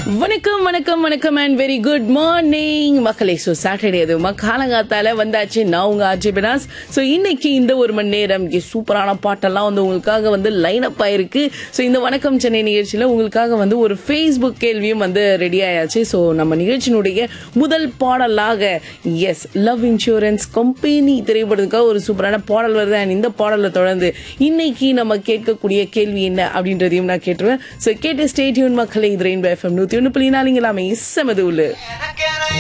வணக்கம் வணக்கம் வணக்கம் அண்ட் வெரி குட் மார்னிங் மக்களே ஸோ சாட்டர்டே அது காலங்காத்தால வந்தாச்சு நான் உங்க ஆர்ஜி பினாஸ் ஸோ இன்னைக்கு இந்த ஒரு மணி நேரம் இங்கே சூப்பரான பாட்டெல்லாம் வந்து உங்களுக்காக வந்து லைன் அப் ஆயிருக்கு ஸோ இந்த வணக்கம் சென்னை நிகழ்ச்சியில் உங்களுக்காக வந்து ஒரு ஃபேஸ்புக் கேள்வியும் வந்து ரெடி ஆயாச்சு ஸோ நம்ம நிகழ்ச்சியினுடைய முதல் பாடலாக எஸ் லவ் இன்சூரன்ஸ் கம்பெனி திரைப்படத்துக்காக ஒரு சூப்பரான பாடல் வருது அண்ட் இந்த பாடலை தொடர்ந்து இன்னைக்கு நம்ம கேட்கக்கூடிய கேள்வி என்ன அப்படின்றதையும் நான் கேட்டுருவேன் ஸோ கேட்டு ஸ்டேட்யூன் மக்களை இது ரெயின்போ எஃப்எம் நூற்றி ஒன்று புள்ளி நாலுங்களாமே செமது உள்ளு எனக்கு